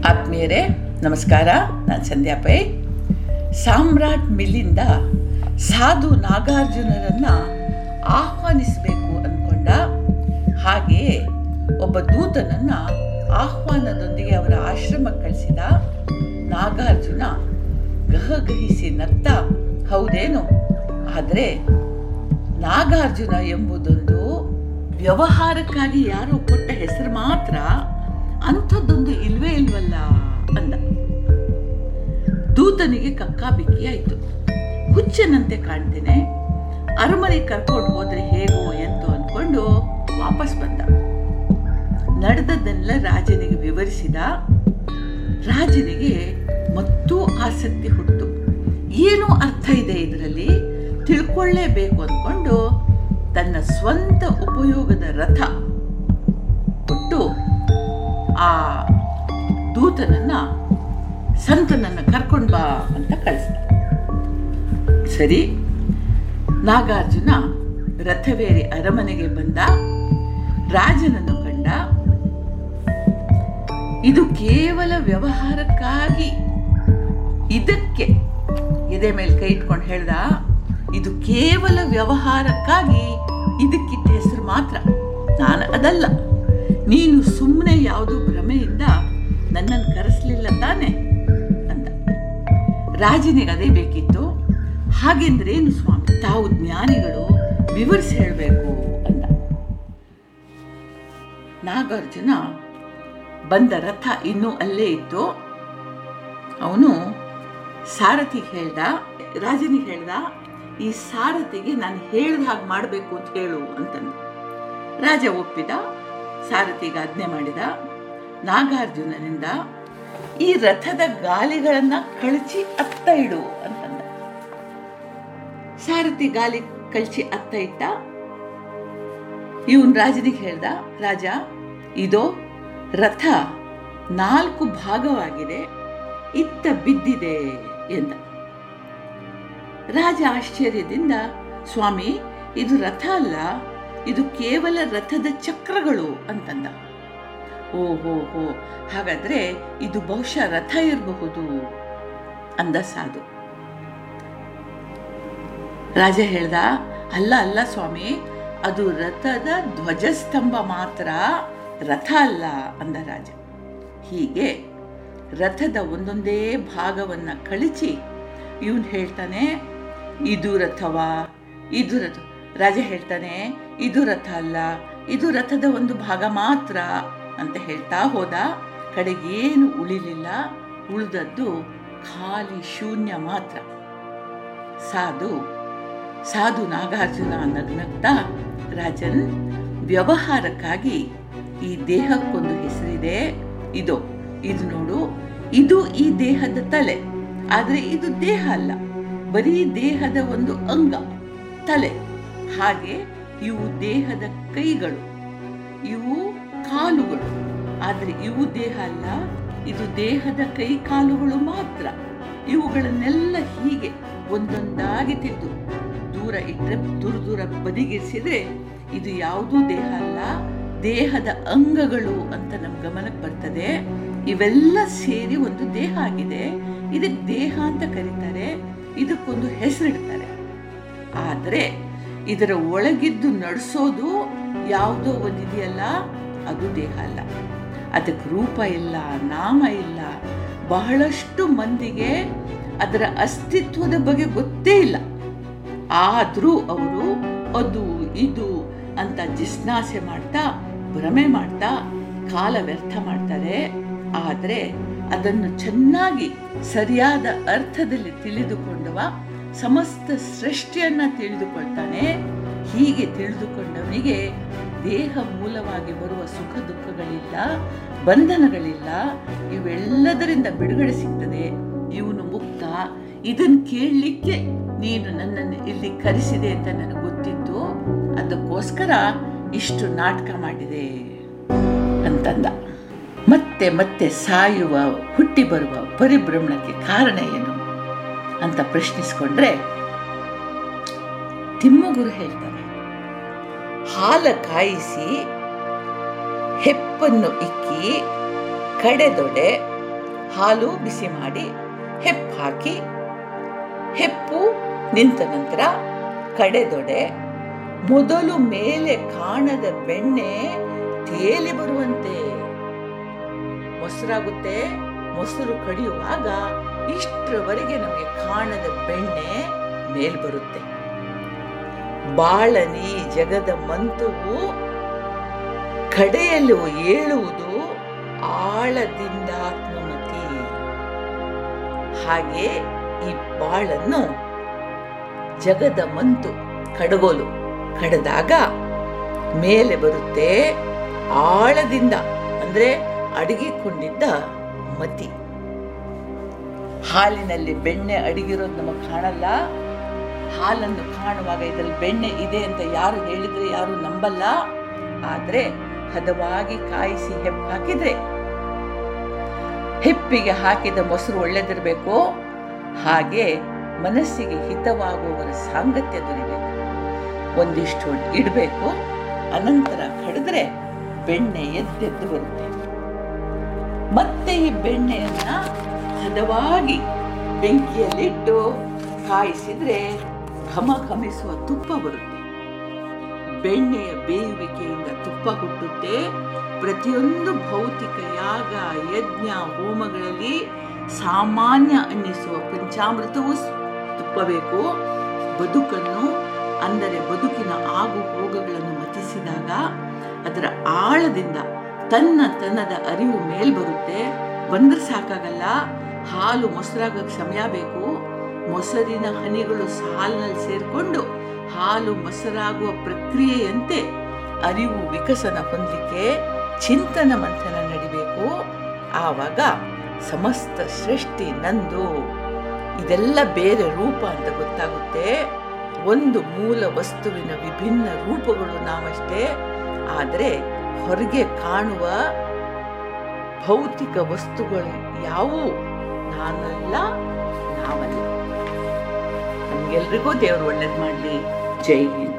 ಆತ್ಮೀಯರೇ ನಮಸ್ಕಾರ ನಾನು ಸಂಧ್ಯಾ ಪೈ ಸಾಮ್ರಾಟ್ ಮಿಲ್ಲಿಂದ ಸಾಧು ನಾಗಾರ್ಜುನರನ್ನ ಆಹ್ವಾನಿಸಬೇಕು ಅಂದ್ಕೊಂಡ ಹಾಗೆಯೇ ಒಬ್ಬ ದೂತನನ್ನ ಆಹ್ವಾನದೊಂದಿಗೆ ಅವರ ಆಶ್ರಮಕ್ಕೆ ಕಳಿಸಿದ ನಾಗಾರ್ಜುನ ಗಹಗಹಿಸಿ ನಗ್ತಾ ಹೌದೇನು ಆದರೆ ನಾಗಾರ್ಜುನ ಎಂಬುದೊಂದು ವ್ಯವಹಾರಕ್ಕಾಗಿ ಯಾರೋ ಕೊಟ್ಟ ಹೆಸರು ಮಾತ್ರ ಅಂಥದ್ದೊಂದು ಇಲ್ವೇ ಇಲ್ವಲ್ಲ ಅಂದ ದೂತನಿಗೆ ಕಕ್ಕಾಬಿಕ್ಕಿ ಆಯಿತು ಹುಚ್ಚನಂತೆ ಕಾಣ್ತೇನೆ ಅರಮನೆ ಕರ್ಕೊಂಡು ಹೋದ್ರೆ ಹೇಗೋ ಎಂತೋ ಅಂದ್ಕೊಂಡು ವಾಪಸ್ ಬಂದ ನಡೆದದ್ದನ್ನೆಲ್ಲ ರಾಜನಿಗೆ ವಿವರಿಸಿದ ರಾಜನಿಗೆ ಮತ್ತೂ ಆಸಕ್ತಿ ಹುಟ್ಟು ಏನು ಅರ್ಥ ಇದೆ ಇದರಲ್ಲಿ ತಿಳ್ಕೊಳ್ಳೇಬೇಕು ಅಂದ್ಕೊಂಡು ತನ್ನ ಸ್ವಂತ ಉಪಯೋಗದ ರಥ ಕೊಟ್ಟು ಆ ದೂತನನ್ನ ಸಂತನನ್ನ ಕರ್ಕೊಂಡು ಬಾ ಅಂತ ಕಳಿಸ್ದ ಸರಿ ನಾಗಾರ್ಜುನ ರಥವೇರಿ ಅರಮನೆಗೆ ಬಂದ ರಾಜನನ್ನು ಕಂಡ ಇದು ಕೇವಲ ವ್ಯವಹಾರಕ್ಕಾಗಿ ಇದಕ್ಕೆ ಎದೆ ಮೇಲೆ ಕೈ ಇಟ್ಕೊಂಡು ಹೇಳ್ದ ಇದು ಕೇವಲ ವ್ಯವಹಾರಕ್ಕಾಗಿ ಇದಕ್ಕಿಟ್ಟ ಹೆಸರು ಮಾತ್ರ ನಾನು ಅದಲ್ಲ ನೀನು ಸುಮ್ಮನೆ ಯಾವುದು ಭ್ರಮೆಯಿಂದ ನನ್ನನ್ನು ಕರೆಸಲಿಲ್ಲ ತಾನೆ ಅಂದ ರಾಜನಿಗೆ ಅದೇ ಬೇಕಿತ್ತು ಹಾಗೆಂದ್ರೆ ಏನು ಸ್ವಾಮಿ ತಾವು ಜ್ಞಾನಿಗಳು ವಿವರಿಸಿ ಹೇಳಬೇಕು ಅಂದ ನಾಗಾರ್ಜುನ ಬಂದ ರಥ ಇನ್ನೂ ಅಲ್ಲೇ ಇತ್ತು ಅವನು ಸಾರಥಿಗೆ ಹೇಳ್ದ ರಾಜನಿಗೆ ಹೇಳ್ದ ಈ ಸಾರಥಿಗೆ ನಾನು ಹೇಳ್ದ ಹಾಗೆ ಮಾಡಬೇಕು ಅಂತ ಹೇಳು ಅಂತಂದ ರಾಜ ಒಪ್ಪಿದ ಸಾರಥಿಗೆ ಆಜ್ಞೆ ಮಾಡಿದ ನಾಗಾರ್ಜುನನಿಂದ ಈ ರಥದ ಗಾಲಿಗಳನ್ನ ಕಳಚಿ ಅತ್ತ ಇಡು ಅಂತಂದ ಸಾರಥಿ ಗಾಲಿ ಕಳಚಿ ಅತ್ತ ಇಟ್ಟ ಇವನ್ ರಾಜನಿಗೆ ಹೇಳ್ದ ರಾಜ ಇದೋ ರಥ ನಾಲ್ಕು ಭಾಗವಾಗಿದೆ ಇತ್ತ ಬಿದ್ದಿದೆ ಎಂದ ರಾಜ ಆಶ್ಚರ್ಯದಿಂದ ಸ್ವಾಮಿ ಇದು ರಥ ಅಲ್ಲ ಇದು ಕೇವಲ ರಥದ ಚಕ್ರಗಳು ಅಂತಂದ ಓ ಹೋ ಹೋ ಹಾಗಾದ್ರೆ ಇದು ಬಹುಶಃ ರಥ ಇರಬಹುದು ಅಂದ ಸಾಧು ರಾಜ ಹೇಳ್ದ ಅಲ್ಲ ಅಲ್ಲ ಸ್ವಾಮಿ ಅದು ರಥದ ಧ್ವಜಸ್ತಂಭ ಮಾತ್ರ ರಥ ಅಲ್ಲ ಅಂದ ರಾಜ ಹೀಗೆ ರಥದ ಒಂದೊಂದೇ ಭಾಗವನ್ನ ಕಳಿಸಿ ಇವನು ಹೇಳ್ತಾನೆ ಇದು ರಥವಾ ಇದು ರಥ ರಾಜ ಹೇಳ್ತಾನೆ ಇದು ರಥ ಅಲ್ಲ ಇದು ರಥದ ಒಂದು ಭಾಗ ಮಾತ್ರ ಅಂತ ಹೇಳ್ತಾ ಹೋದ ಕಡೆಗೇನು ಉಳಿಲಿಲ್ಲ ಉಳಿದದ್ದು ಖಾಲಿ ಶೂನ್ಯ ಮಾತ್ರ ಸಾಧು ಸಾಧು ನಾಗಾರ್ಜುನ ನಗ್ನಗ್ತಾ ರಾಜನ್ ವ್ಯವಹಾರಕ್ಕಾಗಿ ಈ ದೇಹಕ್ಕೊಂದು ಹೆಸರಿದೆ ಇದು ಇದು ನೋಡು ಇದು ಈ ದೇಹದ ತಲೆ ಆದ್ರೆ ಇದು ದೇಹ ಅಲ್ಲ ಬರೀ ದೇಹದ ಒಂದು ಅಂಗ ತಲೆ ಹಾಗೆ ಇವು ದೇಹದ ಕೈಗಳು ಇವು ಕಾಲುಗಳು ಆದ್ರೆ ಇವು ದೇಹ ಅಲ್ಲ ಇದು ದೇಹದ ಕೈ ಕಾಲುಗಳು ಮಾತ್ರ ಇವುಗಳನ್ನೆಲ್ಲ ಹೀಗೆ ಒಂದೊಂದಾಗಿ ತೆಗೆದು ದೂರ ಇಟ್ಟರೆ ದೂರ ದೂರ ಬದಿಗಿರಿಸಿದ್ರೆ ಇದು ಯಾವುದೂ ದೇಹ ಅಲ್ಲ ದೇಹದ ಅಂಗಗಳು ಅಂತ ನಮ್ ಗಮನಕ್ಕೆ ಬರ್ತದೆ ಇವೆಲ್ಲ ಸೇರಿ ಒಂದು ದೇಹ ಆಗಿದೆ ಇದಕ್ಕೆ ದೇಹ ಅಂತ ಕರೀತಾರೆ ಇದಕ್ಕೊಂದು ಹೆಸರಿಡ್ತಾರೆ ಆದರೆ ಇದರ ಒಳಗಿದ್ದು ನಡೆಸೋದು ಯಾವುದೋ ಒಂದಿದೆಯಲ್ಲ ಅದು ದೇಹ ಅಲ್ಲ ಅದಕ್ಕೆ ರೂಪ ಇಲ್ಲ ನಾಮ ಇಲ್ಲ ಬಹಳಷ್ಟು ಮಂದಿಗೆ ಅದರ ಅಸ್ತಿತ್ವದ ಬಗ್ಗೆ ಗೊತ್ತೇ ಇಲ್ಲ ಆದರೂ ಅವರು ಅದು ಇದು ಅಂತ ಜಿಸ್ನಾಸೆ ಮಾಡ್ತಾ ಭ್ರಮೆ ಮಾಡ್ತಾ ಕಾಲ ವ್ಯರ್ಥ ಮಾಡ್ತಾರೆ ಆದರೆ ಅದನ್ನು ಚೆನ್ನಾಗಿ ಸರಿಯಾದ ಅರ್ಥದಲ್ಲಿ ತಿಳಿದುಕೊಂಡವ ಸಮಸ್ತ ಸೃಷ್ಟಿಯನ್ನ ತಿಳಿದುಕೊಳ್ತಾನೆ ಹೀಗೆ ತಿಳಿದುಕೊಂಡವನಿಗೆ ದೇಹ ಮೂಲವಾಗಿ ಬರುವ ಸುಖ ದುಃಖಗಳಿಲ್ಲ ಬಂಧನಗಳಿಲ್ಲ ಇವೆಲ್ಲದರಿಂದ ಬಿಡುಗಡೆ ಸಿಗ್ತದೆ ಇವನು ಮುಕ್ತ ಇದನ್ನು ಕೇಳಲಿಕ್ಕೆ ನೀನು ನನ್ನನ್ನು ಇಲ್ಲಿ ಕರೆಸಿದೆ ಅಂತ ನನಗೆ ಗೊತ್ತಿತ್ತು ಅದಕ್ಕೋಸ್ಕರ ಇಷ್ಟು ನಾಟಕ ಮಾಡಿದೆ ಅಂತಂದ ಮತ್ತೆ ಮತ್ತೆ ಸಾಯುವ ಹುಟ್ಟಿ ಬರುವ ಪರಿಭ್ರಮಣಕ್ಕೆ ಕಾರಣ ಏನು ಅಂತ ಪ್ರಶ್ನಿಸ್ಕೊಂಡ್ರೆ ತಿಮ್ಮಗುರು ಹೇಳ್ತಾರೆ ಹಾಲ ಕಾಯಿಸಿ ಹೆಪ್ಪನ್ನು ಇಕ್ಕಿ ಕಡೆದೊಡೆ ಹಾಲು ಬಿಸಿ ಮಾಡಿ ಹೆಪ್ಪು ಹಾಕಿ ಹೆಪ್ಪು ನಿಂತ ನಂತರ ಕಡೆದೊಡೆ ಮೊದಲು ಮೇಲೆ ಕಾಣದ ಬೆಣ್ಣೆ ತೇಲಿ ಬರುವಂತೆ ಮೊಸರಾಗುತ್ತೆ ಮೊಸರು ಕಡಿಯುವಾಗ ಇಷ್ಟರವರೆಗೆ ನಮಗೆ ಕಾಣದ ಬೆಣ್ಣೆ ಮೇಲ್ ಬರುತ್ತೆ ಬಾಳನಿ ಜಗದ ಮಂತುವು ಕಡೆಯಲು ಏಳುವುದು ಆಳದಿಂದ ಆತ್ಮಮತಿ ಹಾಗೆ ಈ ಬಾಳನ್ನು ಜಗದ ಮಂತು ಕಡಗೋಲು ಕಡದಾಗ ಮೇಲೆ ಬರುತ್ತೆ ಆಳದಿಂದ ಅಂದ್ರೆ ಅಡಗಿಕೊಂಡಿದ್ದ ಮತಿ ಹಾಲಿನಲ್ಲಿ ಬೆಣ್ಣೆ ಅಡಗಿರೋದು ನಮಗೆ ಕಾಣಲ್ಲ ಹಾಲನ್ನು ಕಾಣುವಾಗ ಇದರಲ್ಲಿ ಬೆಣ್ಣೆ ಇದೆ ಅಂತ ಯಾರು ಹೇಳಿದ್ರೆ ಯಾರು ನಂಬಲ್ಲ ಆದ್ರೆ ಹದವಾಗಿ ಕಾಯಿಸಿ ಹೆಪ್ಪು ಹಾಕಿದ್ರೆ ಹೆಪ್ಪಿಗೆ ಹಾಕಿದ ಮೊಸರು ಒಳ್ಳೆದಿರಬೇಕು ಹಾಗೆ ಮನಸ್ಸಿಗೆ ಹಿತವಾಗುವವರ ಸಾಂಗತ್ಯ ದೊರಿಬೇಕು ಒಂದಿಷ್ಟು ಇಡಬೇಕು ಅನಂತರ ಕಡಿದ್ರೆ ಬೆಣ್ಣೆ ಎದ್ದೆದ್ದು ಬರುತ್ತೆ ಮತ್ತೆ ಈ ಬೆಣ್ಣೆಯನ್ನ ಹದವಾಗಿ ಬೆಂಕಿಯಲ್ಲಿಟ್ಟು ಕಾಯಿಸಿದ್ರೆ ಘಮ ಘಮಿಸುವ ತುಪ್ಪ ಬರುತ್ತೆ ಬೆಣ್ಣೆಯ ಬೇಯುವಿಕೆಯಿಂದ ತುಪ್ಪ ಹುಟ್ಟುತ್ತೆ ಪ್ರತಿಯೊಂದು ಭೌತಿಕ ಯಾಗ ಯಜ್ಞ ಹೋಮಗಳಲ್ಲಿ ಸಾಮಾನ್ಯ ಅನ್ನಿಸುವ ಪಂಚಾಮೃತವೂ ಸ್- ತುಪ್ಪ ಬೇಕು ಬದುಕನ್ನು ಅಂದರೆ ಬದುಕಿನ ಆಗು ಹೋಗಗಳನ್ನು ಮತಿಸಿದಾಗ ಅದರ ಆಳದಿಂದ ತನ್ನ ತನ್ನದ ಅರಿವು ಮೇಲ್ ಬರುತ್ತೆ ಬಂದ್ರೆ ಸಾಕಾಗಲ್ಲ ಹಾಲು ಮೊಸರಾಗಕ್ಕೆ ಸಮಯ ಬೇಕು ಮೊಸರಿನ ಹನಿಗಳು ಸಾಲಿನಲ್ಲಿ ಸೇರಿಕೊಂಡು ಹಾಲು ಮೊಸರಾಗುವ ಪ್ರಕ್ರಿಯೆಯಂತೆ ಅರಿವು ವಿಕಸನ ಹೊಂದಲಿಕ್ಕೆ ಚಿಂತನ ಮಂಥನ ನಡಿಬೇಕು ಆವಾಗ ಸಮಸ್ತ ಸೃಷ್ಟಿ ನಂದು ಇದೆಲ್ಲ ಬೇರೆ ರೂಪ ಅಂತ ಗೊತ್ತಾಗುತ್ತೆ ಒಂದು ಮೂಲ ವಸ್ತುವಿನ ವಿಭಿನ್ನ ರೂಪಗಳು ನಾವಷ್ಟೇ ಆದರೆ ಹೊರಗೆ ಕಾಣುವ ಭೌತಿಕ ವಸ್ತುಗಳು ಯಾವುವು ನಾನಲ್ಲ ನಾವಲ್ಲ ನಮ್ಗೆಲ್ರಿಗೂ ದೇವರು ಒಳ್ಳೇದು ಮಾಡಲಿ ಜೈ ಹಿಂದ್